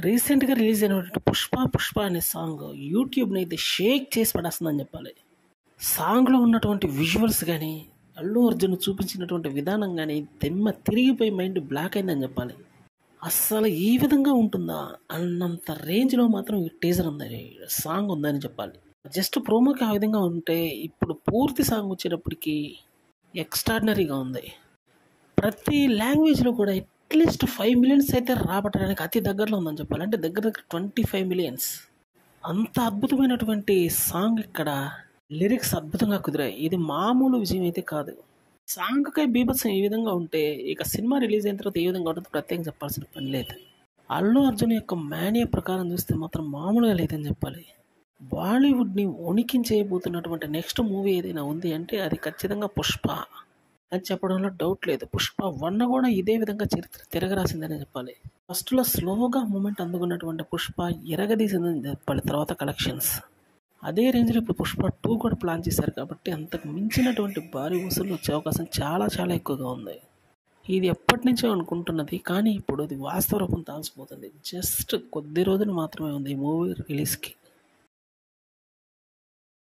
రీసెంట్గా రిలీజ్ అయినటువంటి పుష్ప పుష్ప అనే సాంగ్ యూట్యూబ్ని అయితే షేక్ చేసి పడేస్తుందని చెప్పాలి సాంగ్లో ఉన్నటువంటి విజువల్స్ కానీ అల్లు అర్జున్ చూపించినటువంటి విధానం కానీ తెమ్మ తిరిగిపోయి మైండ్ బ్లాక్ అయిందని చెప్పాలి అస్సలు ఈ విధంగా ఉంటుందా అన్నంత రేంజ్లో మాత్రం ఈ టీజర్ ఉందని సాంగ్ ఉందని చెప్పాలి జస్ట్ ప్రోమోకి ఆ విధంగా ఉంటే ఇప్పుడు పూర్తి సాంగ్ వచ్చేటప్పటికి ఎక్స్ట్రాడినరీగా ఉంది ప్రతి లాంగ్వేజ్లో కూడా అట్లీస్ట్ ఫైవ్ మిలియన్స్ అయితే రాబట్టడానికి అతి దగ్గరలో ఉందని చెప్పాలి అంటే దగ్గర దగ్గర ట్వంటీ ఫైవ్ మిలియన్స్ అంత అద్భుతమైనటువంటి సాంగ్ ఇక్కడ లిరిక్స్ అద్భుతంగా కుదిరాయి ఇది మామూలు విజయం అయితే కాదు సాంగ్కై బీభత్సం ఈ విధంగా ఉంటే ఇక సినిమా రిలీజ్ అయిన తర్వాత ఏ విధంగా ఉంటుందో ప్రత్యేకంగా చెప్పాల్సిన పని లేదు అల్లు అర్జున్ యొక్క మేనియా ప్రకారం చూస్తే మాత్రం మామూలుగా లేదని చెప్పాలి బాలీవుడ్ని వణికించేయబోతున్నటువంటి నెక్స్ట్ మూవీ ఏదైనా ఉంది అంటే అది ఖచ్చితంగా పుష్ప అని చెప్పడంలో డౌట్ లేదు పుష్ప వన్ కూడా ఇదే విధంగా చరిత్ర తిరగరాసిందని చెప్పాలి ఫస్ట్లో స్లోగా మూమెంట్ అందుకున్నటువంటి పుష్ప ఎరగదీసిందని చెప్పాలి తర్వాత కలెక్షన్స్ అదే రేంజ్లో ఇప్పుడు పుష్ప టూ కూడా ప్లాన్ చేశారు కాబట్టి అంతకు మించినటువంటి భారీ వసూలు వచ్చే అవకాశం చాలా చాలా ఎక్కువగా ఉంది ఇది ఎప్పటి నుంచో అనుకుంటున్నది కానీ ఇప్పుడు అది వాస్తవ రూపం తాల్సిపోతుంది జస్ట్ కొద్ది రోజులు మాత్రమే ఉంది ఈ మూవీ రిలీజ్కి